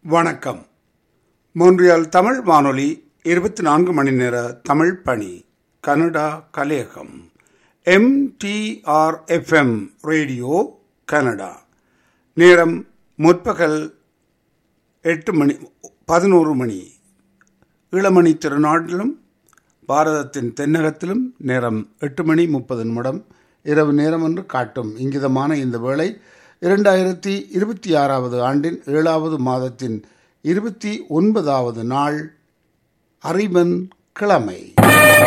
வணக்கம் மோன்றியால் தமிழ் வானொலி இருபத்தி நான்கு மணி நேர தமிழ் பணி கனடா கலையகம் எம்டிஆர்எஃப்எம் ரேடியோ கனடா நேரம் முற்பகல் எட்டு மணி பதினோரு மணி இளமணி திருநாட்டிலும் பாரதத்தின் தென்னகத்திலும் நேரம் எட்டு மணி முப்பது நிமிடம் இரவு நேரம் என்று காட்டும் இங்கிதமான இந்த வேளை இரண்டாயிரத்தி இருபத்தி ஆறாவது ஆண்டின் ஏழாவது மாதத்தின் இருபத்தி ஒன்பதாவது நாள் அறிவன் கிழமை